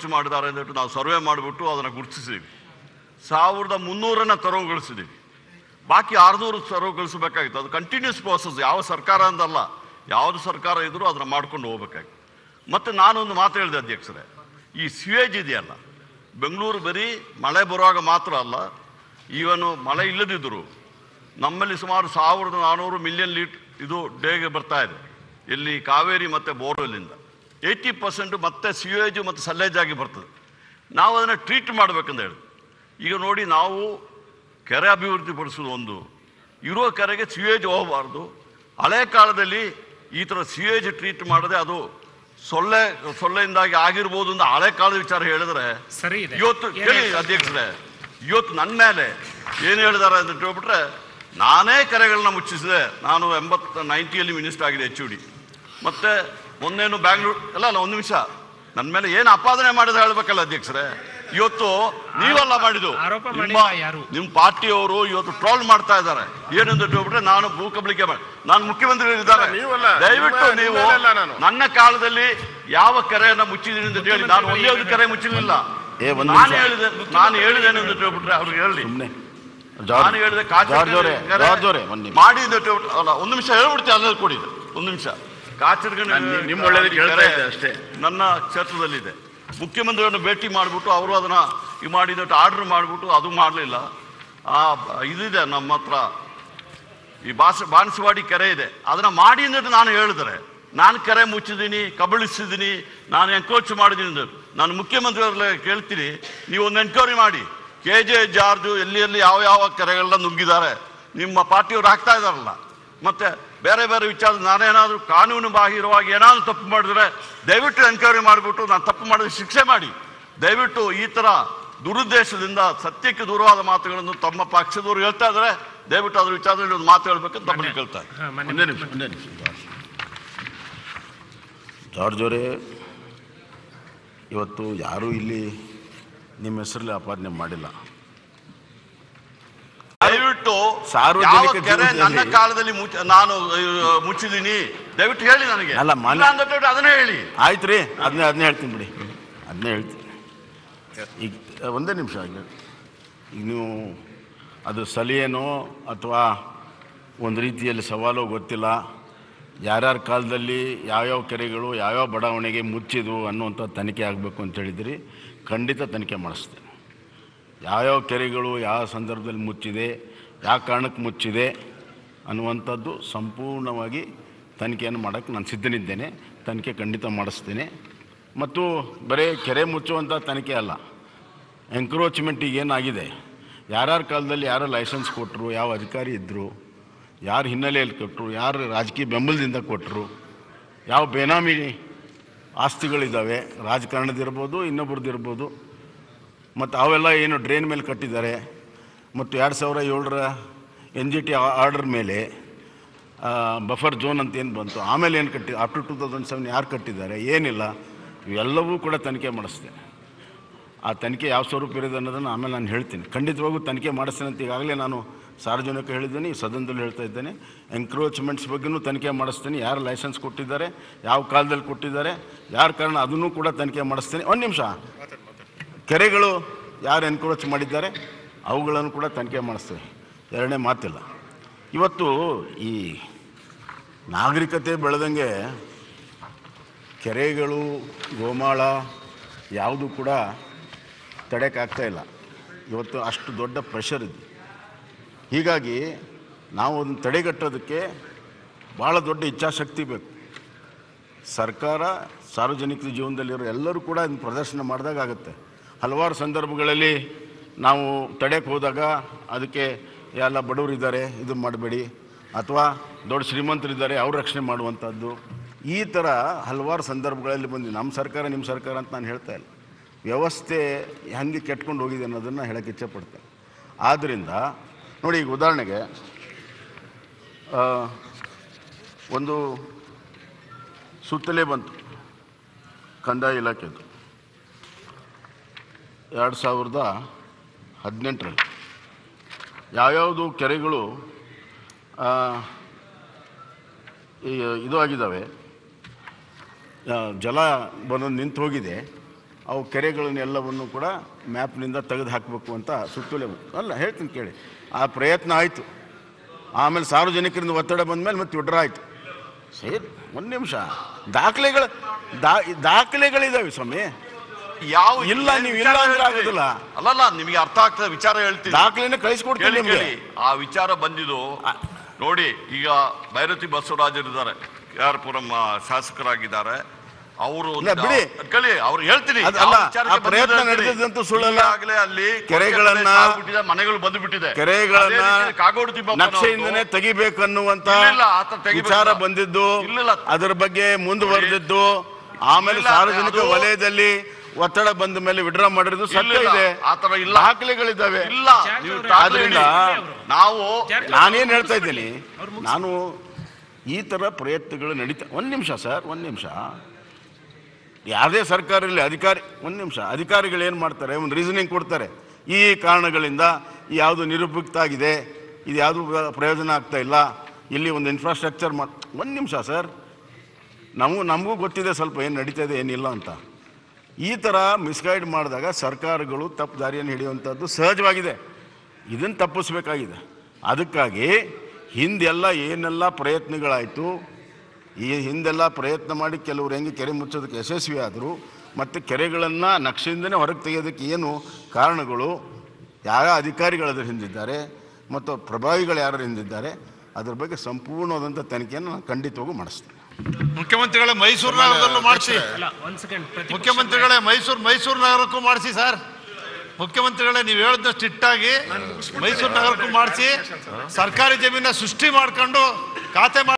ಖರ್ಚು ಮಾಡಿದ್ದಾರೆ ಅಂದ್ಬಿಟ್ಟು ನಾವು ಸರ್ವೆ ಮಾಡಿಬಿಟ್ಟು ಅದನ್ನು ಗುರುತಿಸಿದ್ದೀವಿ ಸಾವಿರದ ಮುನ್ನೂರನ್ನು ತೆರವುಗೊಳಿಸಿದ್ದೀವಿ ಬಾಕಿ ಆರುನೂರು ತೆರವುಗೊಳಿಸಬೇಕಾಗಿತ್ತು ಅದು ಕಂಟಿನ್ಯೂಸ್ ಪ್ರೋಸೆಸ್ ಯಾವ ಸರ್ಕಾರ ಅಂದಲ್ಲ ಯಾವುದು ಸರ್ಕಾರ ಇದ್ರೂ ಅದನ್ನು ಮಾಡ್ಕೊಂಡು ಹೋಗ್ಬೇಕಾಗಿತ್ತು ಮತ್ತು ನಾನೊಂದು ಮಾತು ಹೇಳಿದೆ ಅಧ್ಯಕ್ಷರೇ ಈ ಸಿವೇಜ್ ಇದೆಯಲ್ಲ ಬೆಂಗಳೂರು ಬರೀ ಮಳೆ ಬರುವಾಗ ಮಾತ್ರ ಅಲ್ಲ ಈವನು ಮಳೆ ಇಲ್ಲದಿದ್ದರು ನಮ್ಮಲ್ಲಿ ಸುಮಾರು ಸಾವಿರದ ನಾನ್ನೂರು ಮಿಲಿಯನ್ ಲೀಟ್ ಇದು ಡೇಗೆ ಬರ್ತಾ ಇದೆ ಇಲ್ಲಿ ಕಾವೇರಿ ಮತ್ತು ಬೋರ್ವೆಲ್ಲಿಂದ ಏಯ್ಟಿ ಪರ್ಸೆಂಟ್ ಮತ್ತೆ ಸಿವೇಜು ಮತ್ತು ಸಲ್ಲೇಜ್ ಆಗಿ ಬರ್ತದೆ ನಾವು ಅದನ್ನು ಟ್ರೀಟ್ ಮಾಡಬೇಕಂತ ಹೇಳಿ ಈಗ ನೋಡಿ ನಾವು ಕೆರೆ ಅಭಿವೃದ್ಧಿ ಪಡಿಸೋದು ಒಂದು ಇರೋ ಕೆರೆಗೆ ಸಿವೇಜ್ ಹೋಗಬಾರ್ದು ಹಳೆ ಕಾಲದಲ್ಲಿ ಈ ಥರ ಸಿವೇಜ್ ಟ್ರೀಟ್ ಮಾಡದೆ ಅದು ಸೊಳ್ಳೆ ಸೊಳ್ಳೆಯಿಂದಾಗಿ ಆಗಿರ್ಬೋದು ಅಂತ ಹಳೆ ಕಾಲದ ವಿಚಾರ ಹೇಳಿದ್ರೆ ಸರಿ ಇದೆ ಇವತ್ತು ಏನ್ ಕೇಳಿ ಹೇಳ್ತಾರೆ? ಅಧ್ಯಕ್ಷರೇ ಇವತ್ತು ನನ್ನ ಮೇಲೆ ಏನು ಹೇಳಿದ್ದಾರೆ ಅಂತ ಹೇಳ್ಬಿಟ್ರೆ ನಾನೇ ಕೆರೆಗಳನ್ನ ಮುಚ್ಚಿಸಿದೆ ನಾನು ಎಂಬತ್ತು ನೈಂಟಿಯಲ್ಲಿ ಮಿನಿಸ್ಟರ್ ಆಗಿದೆ ಎಚ್ ಡಿ ಮತ್ತೆ ಮೊನ್ನೇನು ಬ್ಯಾಂಗ್ಳೂರ್ ಅಲ್ಲ ಅಲ್ಲ ಒಂದು ನಿಮಿಷ ನನ್ನ ಮೇಲೆ ಏನು ಅಪಾದನೆ ಮಾಡಿದ ಹೇಳ್ಬೇಕಲ್ಲ ಅಧ್ಯಕ್ಷರೇ ಇವತ್ತು ನೀವಲ್ಲ ಮಾಡಿದ್ದು ಆರೋಪ ನಿಮ್ಮ ಮಾಡಿಲ್ಲ ಯಾರು? ನಿಮ್ಮ ಪಾರ್ಟಿಯವರು ಇವತ್ತು ಟ್ರೋಲ್ ಮಾಡ್ತಾ ಇದ್ದಾರೆ ಏನಂತ ಹೇಳ್ಬಿಟ್ರೆ ನಾನು ಭೂ ಕಬಳಿಕೆ ಮಾಡಿ ನಾನು ಮುಖ್ಯಮಂತ್ರಿ ಇದ್ದಾರೆ ನೀವಲ್ಲ, ದಯವಿಟ್ಟು ನಿಮ್ಮ- ನೀವು ನಿಮ್ಮಲ್ಲೆಲ್ಲ ನಾನು. ನನ್ನ ಕಾಲದಲ್ಲಿ ಯಾವ ಕೆರೆಯನ್ನ ಮುಚ್ಚಿದ್ದೀನಿ ಅಂತ ಹೇಳಿ ನಾನು ಒಂದೇ ಒಂದು ಕೆರೆ ಮುಚ್ಚಲಿಲ್ಲ ಏ, ಒಂದ್ ನಾನು ನಿಮಿಷ. ಹೇಳಿದೆ ನಾನು ಹೇಳಿದ್ದೇನೆ ಅಂತ ಹೇಳ್ಬಿಟ್ರೆ ಅವ್ರಿಗೆ ಹೇಳಿ ಸುಮ್ಮನೆ ನಾನು ಹೇಳಿದೆ ಜಾರ್ಜ್ ಅವರೇ ಜಾರ್ಜ್ ಅವರೇ ಒಂದು ನಿಮಿಷ ಮಾಡಿ ಅಂತ ಹೇಳ್ಬಿಟ್ಟು ಅಲ್ಲ ಒಂದು ನಿಮಿಷ ಹೇಳ್ಬಿಡ್ತೀನಿ ಅಲ್ಲೇ ಕೊಡಿ ಒಂದು ನಿಮಿಷ ಕಾಚರ್ಗಣ ನಾನು ನಿಮ್- ನಿಮ್ಮ ಒಳ್ಳೇದಕ್ಕೆ ಹೇಳ್ತಾ ಇದ್ದೆ ಅಷ್ಟೇ. ನನ್ನ ಕ್ಷೇತ್ರದಲ್ಲಿದೆ ಮುಖ್ಯಮಂತ್ರಿಯನ್ನು ಭೇಟಿ ಮಾಡಿಬಿಟ್ಟು ಅವರು ಅದನ್ನ ಇದು ಮಾಡಿದಟ್ಟು ಆರ್ಡರ್ ಮಾಡಿಬಿಟ್ಟು ಅದು ಮಾಡಲಿಲ್ಲ ಆ ಬ- ಇದಿದೆ ನಮ್ಮ ಹತ್ರ ಈ ಬಾಸ ಬಾಣಸವಾಡಿ ಕೆರೆ ಇದೆ ಅದನ್ನ ಮಾಡಿ ಅಂದ್ಬಿಟ್ಟು ನಾನು ಹೇಳಿದ್ರೆ ನಾನು ಕೆರೆ ಮುಚ್ಚಿದ್ದೀನಿ ಕಬಳಿಸಿದ್ದೀನಿ ನಾನು ಎನ್ಕ್ರೋಚ್ ಮಾಡಿದ್ದೀನಿ ಅಂತ. ನಾನು ಮುಖ್ಯಮಂತ್ರಿಯವ್ರಲ್ಲ ಕೇಳ್ತೀನಿ ನೀವು ಒಂದು ಎನ್ಕ್ವೈರಿ ಮಾಡಿ ಕೆ ಜೆ ಜಾರ್ಜು ಎಲ್ಲಿ ಎಲ್ಲಿ ಯಾವ ಯಾವ ಕೆರೆಗಳನ್ನ ನುಗ್ಗಿದ್ದಾರೆ ನಿಮ್ಮ ಪಾರ್ಟಿಯವ್ರು ಹಾಕ್ತಾ ಇದಾರಲ್ಲ ಮತ್ತೆ ಬೇರೆ ಬೇರೆ ವಿಚಾರ ನಾನೇನಾದರೂ ಕಾನೂನು ಬಾಹಿರವಾಗಿ ಏನಾದರೂ ತಪ್ಪು ಮಾಡಿದ್ರೆ ದಯವಿಟ್ಟು ಎನ್ಕ್ವೈರಿ ಮಾಡಿಬಿಟ್ಟು ನಾನು ತಪ್ಪು ಮಾಡಿದ್ರೆ ಶಿಕ್ಷೆ ಮಾಡಿ ದಯವಿಟ್ಟು ಈ ಥರ ದುರುದ್ದೇಶದಿಂದ ಸತ್ಯಕ್ಕೆ ದೂರವಾದ ಮಾತುಗಳನ್ನು ತಮ್ಮ ಪಕ್ಷದವರು ಹೇಳ್ತಾ ಇದ್ದಾರೆ ದಯವಿಟ್ಟು ಅದ್ರ ವಿಚಾರದಲ್ಲಿ ಒಂದು ಮಾತು ಹೇಳ್ಬೇಕಂತ ತಮ್ಮಲ್ಲಿ ಕೇಳ್ತಾರೆ ಹಾ, ಮೊನ್ನೆ ಒಂದೇ ನಿಮಿಷ ಒಂದೇ ನಿಮಿಷ ಜಾರ್ಜ್ ಅವರೇ ಇವತ್ತು ಯಾರೂ ಇಲ್ಲಿ ನಿಮ್ಮ ಹೆಸರಲ್ಲಿ ಆಪಾದನೆ ಮಾಡಿಲ್ಲ ದಯವಿಟ್ಟು ಸಾರ್ವಜನಿಕ ಯಾವ ಕೆರೆ ಜೀವನದಲ್ಲಿ- ನನ್ನ ಕಾಲದಲ್ಲಿ ಮುಚ್ಚ ನಾನು ಅಹ್, ಮುಚ್ಚಿದ್ದೀನಿ ದಯವಿಟ್ಟು ಹೇಳಿ ನನಗೆ ಅಲ್ಲ, ಮಾನ್ಯ- ಇಲ್ಲ ಅಂದ್ಬಿಟ್ಟು ಅದನ್ನೇ ಹೇಳಿ ಆಯ್ತು ರೀ ಅದನ್ನೇ ಅದನ್ನೇ ಹೇಳ್ತೀನಿ ಬಿಡಿ ಅದನ್ನೇ ಹೇಳ್ತೀನಿ ಈಗ ಒಂದೇ ನಿಮಿಷ ಈಗ ಈಗ ನೀವು ಅದು ಸಲಿಯೇನೋ ಅಥವಾ ಒಂದು ರೀತಿಯಲ್ಲಿ ಸವಾಲು ಗೊತ್ತಿಲ್ಲ ಯಾರ್ಯಾರ ಕಾಲದಲ್ಲಿ ಯಾವ್ಯಾವ ಕೆರೆಗಳು ಯಾವ್ಯಾವ ಬಡಾವಣೆಗೆ ಮುಚ್ಚಿದ್ವು ಅನ್ನುವಂಥ ತನಿಖೆ ಆಗಬೇಕು ಅಂತ ಹೇಳಿದಿರಿ ಖಂಡಿತ ತನಿಖೆ ಮಾಡಿಸ್ತೇನೆ ಯಾವ್ಯಾವ ಕೆರೆಗಳು ಯಾವ ಸಂದರ್ಭದಲ್ಲಿ ಮುಚ್ಚಿದೆ ಯಾವ ಕಾರಣಕ್ಕೆ ಮುಚ್ಚಿದೆ ಅನ್ನುವಂಥದ್ದು ಸಂಪೂರ್ಣವಾಗಿ ತನಿಖೆಯನ್ನು ಮಾಡೋಕ್ಕೆ ನಾನು ಸಿದ್ಧನಿದ್ದೇನೆ ತನಿಖೆ ಖಂಡಿತ ಮಾಡಿಸ್ತೇನೆ ಮತ್ತು ಬರೀ ಕೆರೆ ಮುಚ್ಚುವಂಥ ತನಿಖೆ ಅಲ್ಲ ಎಂಕ್ರೋಚ್ಮೆಂಟಿಗೆ ಏನಾಗಿದೆ ಯಾರ್ಯಾರ ಕಾಲದಲ್ಲಿ ಯಾರು ಲೈಸೆನ್ಸ್ ಕೊಟ್ಟರು ಯಾವ ಅಧಿಕಾರಿ ಇದ್ದರು ಯಾರು ಹಿನ್ನೆಲೆಯಲ್ಲಿ ಕೊಟ್ಟರು ಯಾರು ರಾಜಕೀಯ ಬೆಂಬಲದಿಂದ ಕೊಟ್ಟರು ಯಾವ ಬೇನಾಮಿ ಆಸ್ತಿಗಳಿದ್ದಾವೆ ರಾಜಕಾರಣದಿರ್ಬೋದು ಇನ್ನೊಬ್ರದ್ದಿರ್ಬೋದು ಮತ್ತು ಅವೆಲ್ಲ ಏನು ಡ್ರೈನ್ ಮೇಲೆ ಕಟ್ಟಿದ್ದಾರೆ ಮತ್ತು ಎರಡು ಸಾವಿರ ಏಳರ ಎನ್ ಜಿ ಟಿ ಆರ್ಡರ್ ಮೇಲೆ ಬಫರ್ ಝೋನ್ ಅಂತ ಏನು ಬಂತು ಆಮೇಲೆ ಏನು ಕಟ್ಟಿ up to two thousand seven ಯಾರು ಕಟ್ಟಿದ್ದಾರೆ ಏನಿಲ್ಲ ಇವೆಲ್ಲವೂ ಕೂಡ ತನಿಖೆ ಮಾಡಿಸ್ತೇನೆ ಆ ತನಿಖೆ ಯಾವ ಸ್ವರೂಪ ಇರೋದು ಅನ್ನೋದನ್ನು ಆಮೇಲೆ ನಾನು ಹೇಳ್ತೀನಿ ಖಂಡಿತವಾಗೂ ತನಿಖೆ ಮಾಡಿಸ್ತೇನೆ ಅಂತ ಈಗಾಗಲೇ ನಾನು ಸಾರ್ವಜನಿಕ ಹೇಳಿದ್ದೀನಿ ಈ ಸದನದಲ್ಲಿ ಹೇಳ್ತಾ ಇದ್ದೇನೆ ಎಂಕ್ರೋಚ್ಮೆಂಟ್ಸ್ ಬಗ್ಗೆನೂ ತನಿಖೆ ಮಾಡಿಸ್ತೀನಿ ಯಾರು ಲೈಸೆನ್ಸ್ ಕೊಟ್ಟಿದ್ದಾರೆ ಯಾವ ಕಾಲದಲ್ಲಿ ಕೊಟ್ಟಿದ್ದಾರೆ ಯಾರ ಕಾರಣ ಅದನ್ನು ಕೂಡ ತನಿಖೆ ಮಾಡಿಸ್ತೀನಿ ಒಂದು ನಿಮಿಷ ಕೆರೆಗಳು ಯಾರು ಎನ್ಕ್ರೋಚ್ ಮಾಡಿದ್ದಾರೆ ಅವುಗಳನ್ನು ಕೂಡ ತನಿಖೆ ಮಾಡಿಸ್ತೇವೆ ಎರಡನೇ ಮಾತಿಲ್ಲ ಇವತ್ತು ಈ ನಾಗರಿಕತೆ ಬೆಳೆದಂಗೆ ಕೆರೆಗಳು ಗೋಮಾಳ ಯಾವುದು ಕೂಡ ತಡೆಯೋಕ್ಕಾಗ್ತಾ ಇಲ್ಲ ಇವತ್ತು ಅಷ್ಟು ದೊಡ್ಡ ಪ್ರೆಷರ್ ಇದೆ ಹೀಗಾಗಿ ನಾವು ಅದನ್ನು ತಡೆಗಟ್ಟೋದಕ್ಕೆ ಭಾಳ ದೊಡ್ಡ ಇಚ್ಛಾಶಕ್ತಿ ಬೇಕು ಸರ್ಕಾರ ಸಾರ್ವಜನಿಕ ಜೀವನದಲ್ಲಿರೋ ಎಲ್ಲರೂ ಕೂಡ ಅದನ್ನ ಪ್ರದರ್ಶನ ಮಾಡಿದಾಗ ಆಗುತ್ತೆ ಹಲವಾರು ಸಂದರ್ಭಗಳಲ್ಲಿ ನಾವು ತಡೆಯಕ್ಕೆ ಹೋದಾಗ ಅದಕ್ಕೆ ಎಲ್ಲ ಬಡವರಿದ್ದಾರೆ ಇದು ಮಾಡಬೇಡಿ ಅಥವಾ ದೊಡ್ಡ ಶ್ರೀಮಂತರಿದ್ದಾರೆ ಅವ್ರು ರಕ್ಷಣೆ ಮಾಡುವಂಥದ್ದು ಈ ಥರ ಹಲವಾರು ಸಂದರ್ಭಗಳಲ್ಲಿ ಬಂದು ನಮ್ಮ ಸರ್ಕಾರ ನಿಮ್ಮ ಸರ್ಕಾರ ಅಂತ ನಾನು ಹೇಳ್ತಾ ಇಲ್ಲ ವ್ಯವಸ್ಥೆ ಹೆಂಗೆ ಕೆಟ್ಕೊಂಡು ಹೋಗಿದೆ ಅನ್ನೋದನ್ನು ಹೇಳಕ್ಕೆ ಇಚ್ಛೆಪಡ್ತೇನೆ ಆದ್ದರಿಂದ ನೋಡಿ ಈಗ ಉದಾಹರಣೆಗೆ ಆ, ಒಂದು ಸುತ್ತಲೇ ಬಂತು ಕಂದಾಯ ಇಲಾಖೆದು ಎರಡು ಸಾವಿರದ ಹದಿನೆಂಟರಲ್ಲಿ ಯಾವ್ಯಾವುದು ಕೆರೆಗಳು ಆ, ಈ ಇದು ಆಗಿದ್ದಾವೆ ಆ, ಜಲ ಬಂದು ನಿಂತು ಹೋಗಿದೆ ಅವು ಕೆರೆಗಳನ್ನೆಲ್ಲವನ್ನು ಕೂಡ ಮ್ಯಾಪ್ನಿಂದ ತೆಗೆದು ಹಾಕಬೇಕು ಅಂತ ಸುತ್ತೋಲೆ ಅಲ್ಲ ಹೇಳ್ತೀನಿ ಕೇಳಿ ಆ ಪ್ರಯತ್ನ ಆಯಿತು ಆಮೇಲೆ ಸಾರ್ವಜನಿಕರಿಂದ ಒತ್ತಡ ಬಂದ ಮೇಲೆ ಮತ್ತೆ ವಿಡ್ರಾ ಆಯಿತು ಸರಿ ಒಂದು ನಿಮಿಷ ದಾಖಲೆಗಳು ದಾ ದಾಖಲೆಗಳಿದಾವೆ ಸ್ವಾಮಿ ಯಾವ ಇಲ್ಲ, ನೀವು ಇಲ್ಲ ವಿಚಾರ ಅಂದ್ರೆ ಹೇಳ್ತೀನಿ. ಆಗೋದಿಲ್ಲ. ಅಲ್ಲಲ್ಲ ನಿಮಗೆ ಅರ್ಥ ಆಗ್ತದೆ ವಿಚಾರ ಹೇಳ್ತೀನಿ ದಾಖಲೆನ ಕಳಿಸ್ಕೊಡ್ತೀನಿ ಕೇಳಿ ನಿಮಗೆ ಕೇಳಿ ಆ ವಿಚಾರ ಬಂದಿದ್ದು ನೋಡಿ ಈಗ ಭೈರತಿ ಬಸವರಾಜರಿದ್ದಾರೆ ಕೆ ಆರ್ ಪುರಂ ಆ, ಶಾಸಕರಾಗಿದ್ದಾರೆ ಅವರು ಇಲ್ಲ, ಬಿಡಿ. ಕೇಳಿ ಅವ್ರು ಹೇಳ್ತೀನಿ ಅದು ಯಾವ ಅಲ್ಲ, ವಿಚಾರಕ್ಕೆ ಆ ಪ್ರಯತ್ನ ಬಂದಿದ್ದು ಹೇಳ್ತೀನಿ. ನಡೆದಿದ್ದಂತೂ ಸುಳ್ಳಲ್ಲ. ಈಗಾಗಲೇ ಅಲ್ಲಿ ಕೆರೆಗಳನ್ನ- ಕೊರತೆ ಆಗ್ಬಿಟ್ಟಿದೆ, ಮನೆಗಳು ಬಂದು ಬಿಟ್ಟಿದೆ ಕೆರೆಗಳನ್ನ ಕಾಗೋಡು ತಿಮ್ಮಪ್ಪನವ್ರದ್ದು ನಕ್ಷೆಯಿಂದನೇ ತೆಗಿಬೇಕನ್ನುವಂತ ಇಲ್ಲ, ಆ ಥರ ತೆಗಿಬೇಕು. ವಿಚಾರ ಬಂದಿದ್ದು ಇಲ್ಲ. ಅದರ ಬಗ್ಗೆ ಮುಂದುವರೆದಿದ್ದು ಆಮೇಲೆ ಇಲ್ಲ, ಸಾರ್ವಜನಿಕ ಅದು- ವಲಯದಲ್ಲಿ ಒತ್ತಡ ಬಂದ ಮೇಲೆ ವಿಡ್ರಾ ಮಾಡಿರೋದು ಸತ್ಯ ಇಲ್ಲ, ಇದೆ ಆ ಥರ ಇಲ್ಲ. ದಾಖಲೆಗಳಿದ್ದಾವೆ ಇಲ್ಲ ನೀವು ದಾಖಲೆ ಆದ್ರಿಂದ ಹೇಳಿ. ನಾವು ನಾನೇನು ಹೇಳ್ತಾ ಇದ್ದೀನಿ ನಾನು ಈ ಥರ ಪ್ರಯತ್ನಗಳು ನಡೀತಾ ಒಂದು ನಿಮಿಷ ಸರ್ ಒಂದು ನಿಮಿಷ ಯಾವುದೇ ಸರ್ಕಾರ ಇರಲಿ ಅಧಿಕಾರಿ ಒಂದು ನಿಮಿಷ ಅಧಿಕಾರಿಗಳು ಏನು ಮಾಡ್ತಾರೆ ಒಂದು ರೀಸನಿಂಗ್ ಕೊಡ್ತಾರೆ ಈ ಕಾರಣಗಳಿಂದ ಯಾವುದು ನಿರುಪಯುಕ್ತ ಆಗಿದೆ ಇದು ಯಾವುದು ಪ್ರಯೋಜನ ಆಗ್ತಾ ಇಲ್ಲ ಇಲ್ಲಿ ಒಂದು ಇನ್ಫ್ರಾಸ್ಟ್ರಕ್ಚರ್ ಮಾಡಿ ಒಂದು ನಿಮಿಷ ಸರ್ ನಮಗೂ ನಮಗೂ ಗೊತ್ತಿದೆ ಸ್ವಲ್ಪ ಏನು ನಡೀತಾ ಇದೆ ಏನಿಲ್ಲ ಅಂತ ಈ ಥರ ಮಿಸ್ಗೈಡ್ ಮಾಡಿದಾಗ ಸರ್ಕಾರಗಳು ತಪ್ಪು ದಾರಿಯನ್ನು ಹಿಡಿಯುವಂಥದ್ದು ಸಹಜವಾಗಿದೆ ಇದನ್ನು ತಪ್ಪಿಸ್ಬೇಕಾಗಿದೆ ಅದಕ್ಕಾಗಿ ಹಿಂದೆಲ್ಲ ಏನೆಲ್ಲ ಪ್ರಯತ್ನಗಳಾಯಿತು ಈ ಹಿಂದೆಲ್ಲ ಪ್ರಯತ್ನ ಮಾಡಿ ಕೆಲವರು ಹೆಂಗೆ ಕೆರೆ ಮುಚ್ಚೋದಕ್ಕೆ ಯಶಸ್ವಿ ಆದರು ಮತ್ತು ಕೆರೆಗಳನ್ನು ನಕ್ಷೆಯಿಂದನೇ ಹೊರಗೆ ತೆಗೆಯೋದಕ್ಕೆ ಏನು ಕಾರಣಗಳು ಯಾವ ಅಧಿಕಾರಿಗಳು ಅದರ ಹಿಂದಿದ್ದಾರೆ ಮತ್ತು ಪ್ರಭಾವಿಗಳು ಯಾರು ಹಿಂದಿದ್ದಾರೆ ಅದ್ರ ಬಗ್ಗೆ ಸಂಪೂರ್ಣವಾದಂಥ ತನಿಖೆಯನ್ನು ನಾನು ಖಂಡಿತವಾಗೂ ಮಾಡಿಸ್ತೇನೆ ಮುಖ್ಯಮಂತ್ರಿಗಳೇ ಮೈಸೂರು ನಗರದಲ್ಲೂ ಮಾಡಿಸಿ ಅಲ್ಲ ಒಂದ್ ಸೆಕೆಂಡ್ ಮುಖ್ಯಮಂತ್ರಿಗಳೇ ಮೈಸೂರು ಮೈಸೂರು ನಗರಕ್ಕೂ ಮಾಡಿಸಿ ಸರ್ ಮುಖ್ಯಮಂತ್ರಿಗಳೇ ನೀವು ಹೇಳಿದಷ್ಟು ಇಟ್ಟಾಗಿ ಮೈಸೂರು ನಗರಕ್ಕೂ ಮಾಡಿಸಿ ಸರ್ಕಾರಿ ಜಮೀನ ಸೃಷ್ಟಿ ಮಾಡ್ಕೊಂಡು ಖಾತೆ ಮಾಡಿ